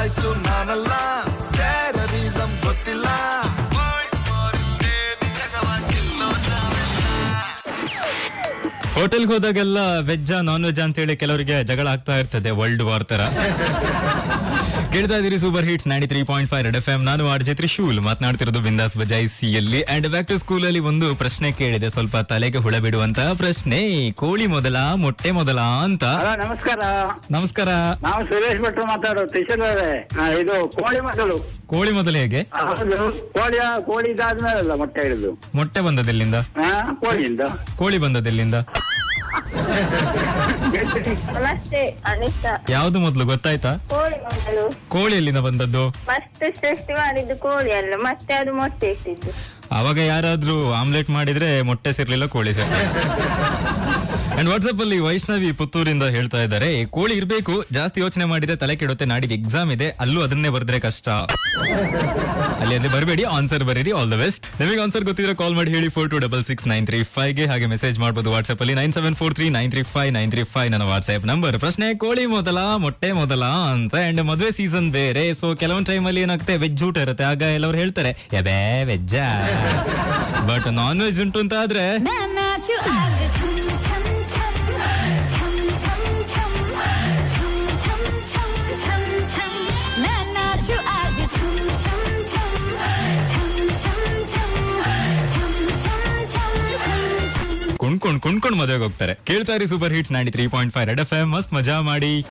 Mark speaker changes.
Speaker 1: ಗೊತ್ತಾಯ್ತು ನಾನಲ್ಲ ಟೆರರಿಸಂ ಗೊತ್ತಿಲ್ಲ World war ಇಲ್ದೇನೆ ಜಗವ ಗೆಲ್ಲೋ ನಾವೆಲ್ಲ.
Speaker 2: ಹೋಟೆಲ್ಗೆ ಹೋದಾಗೆಲ್ಲ ವೆಜ್ಜ ನಾನ್ ವೆಜ್ ಅಂತ ಹೇಳಿ ಕೆಲವರಿಗೆ ಜಗಳ ಆಗ್ತಾ ಇರ್ತದೆ ವರ್ಲ್ಡ್ ವಾರ್ ತರ ಕೇಳ್ತಾ ಇದೀರಿ super hits ninety three point five red F M ನಾನು ಆರ್ಜೆ ತ್ರಿಶೂಲ್ ಮಾತನಾಡ್ತಿರೋದು ಬಿಂದಾಸ್ ಬಜಾಯ್ ಸಿ ಅಲ್ಲಿ ಅಂಡ್ ಬ್ಯಾಕ್ ಟು ಸ್ಕೂಲ್ ಅಲ್ಲಿ ಒಂದು ಪ್ರಶ್ನೆ ಕೇಳಿದೆ ಸ್ವಲ್ಪ ತಲೆಗೆ ಹುಳ ಬಿಡುವಂತ ಪ್ರಶ್ನೆ ಕೋಳಿ ಮೊದಲ ಮೊಟ್ಟೆ ಮೊದಲ ಅಂತ
Speaker 3: ಹಲೋ ನಮಸ್ಕಾರ
Speaker 2: ನಮಸ್ಕಾರ
Speaker 3: ನಾವು ಸುರೇಶ್ ಭಟ್ರು ಮಾತಾಡೋದು ತ್ರಿಶೂಲವರೇ. ಆ, ಇದು ಕೋಳಿ ಮೊದಲು
Speaker 2: ಕೋಳಿ ಮೊದಲು ಹೇಗೆ
Speaker 3: ಹೌದು ಕೋಳಿಯ ಕೋಳಿ ಇದಾದ್ಮೇಲಲ್ಲ ಮೊಟ್ಟೆ ಇಡುದು
Speaker 2: ಮೊಟ್ಟೆ ಬಂದದೆಲ್ಲಿಂದ
Speaker 3: ಹಾ ಕೋಳಿಯಿಂದ
Speaker 2: ಕೋಳಿ ಬಂದದೆಲ್ಲಿಂದ
Speaker 4: ನಮಸ್ತೆ ಅನಿತಾ
Speaker 2: ಯಾವ್ದು ಮೊದಲು ಗೊತ್ತಾಯ್ತಾ
Speaker 4: ಕೋಳಿ ಮೊದಲು
Speaker 2: ಕೋಳಿ ಎಲ್ಲಿಂದ ಬಂದದ್ದು
Speaker 4: ಫಸ್ಟ್ ಸೃಷ್ಟಿ ಮಾಡಿದ್ದು ಕೋಳಿ ಅಲ್ಲ ಮತ್ತೆ ಅದು ಮೊಟ್ಟೆ ಇಟ್ಟಿದ್ದು
Speaker 2: ಅವಾಗ ಯಾರಾದ್ರೂ ಆಮ್ಲೆಟ್ ಮಾಡಿದ್ರೆ ಮೊಟ್ಟೆ ಸಿರ್ಲಿಲ್ಲ ಕೋಳಿ ಸೇರ್ಲಿಲ್ಲ ಅಂಡ್ ವಾಟ್ಸ್ಆಪ್ ಅಲ್ಲಿ ವೈಷ್ಣವಿ ಪುತ್ತೂರಿಂದ ಹೇಳ್ತಾ ಇದ್ದಾರೆ ಕೋಳಿ ಇರ್ಬೇಕು ಜಾಸ್ತಿ ಯೋಚನೆ ಮಾಡಿದ್ರೆ ತಲೆ ಕೆಡುತ್ತೆ ನಾಡಿಗೆ ಎಕ್ಸಾಮ್ ಇದೆ ಅಲ್ಲೂ ಅದನ್ನೇ ಬರೆದ್ರೆ ಕಷ್ಟ ಅಲ್ಲಿ ಅಲ್ಲಿ ಬರಬೇಡಿ ಆನ್ಸರ್ ಬರೀರಿ ಆಲ್ ದ ಬೆಸ್ಟ್ ನಿಮಗೆ ಆನ್ಸರ್ ಗೊತ್ತಿದ್ರೆ ಕಾಲ್ ಮಾಡಿ ಹೇಳಿ four two double six nine three five ಗೆ ಹಾಗೆ ಮೆಸೇಜ್ ಮಾಡಬಹುದು ವಾಟ್ಸ್ಆಪ್ ಅಲ್ಲಿ nine seven four three nine three five nine three five ನನ್ನ ವಾಟ್ಸ್ಆಪ್ ನಂಬರ್ ಪ್ರಶ್ನೆ ಕೋಳಿ ಮೊದಲ ಮೊಟ್ಟೆ ಮೊದಲ ಅಂತ ಅಂಡ್ ಮದುವೆ ಸೀಸನ್ ಬೇರೆ ಸೊ ಕೆಲವೊಂದು ಟೈಮ್ ಅಲ್ಲಿ ಏನಾಗುತ್ತೆ ವೆಜ್ ಊಟ ಇರುತ್ತೆ ಆಗ ಎಲ್ಲರೂ ಹೇಳ್ತಾರೆ ಎಬೇ ವೆಜ್ಜ ಬಟ್ ನಾನ್ ವೆಜ್ ಉಂಟು ಅಂತ ಆದ್ರೆ
Speaker 5: 나나주 아주 참참참참참참참참 나나주 아주 참참참참참참참참
Speaker 2: ಕುಣ್ಕೊಂಡ್ ಕುಣ್ಕೊಂಡ್ ಮದುವೆಗೆ ಹೋಗ್ತಾರೆ ಕೇಳ್ತಾರೆ super hits ninety three point five red F M ಮಸ್ತ್ ಮಜಾ ಮಾಡಿ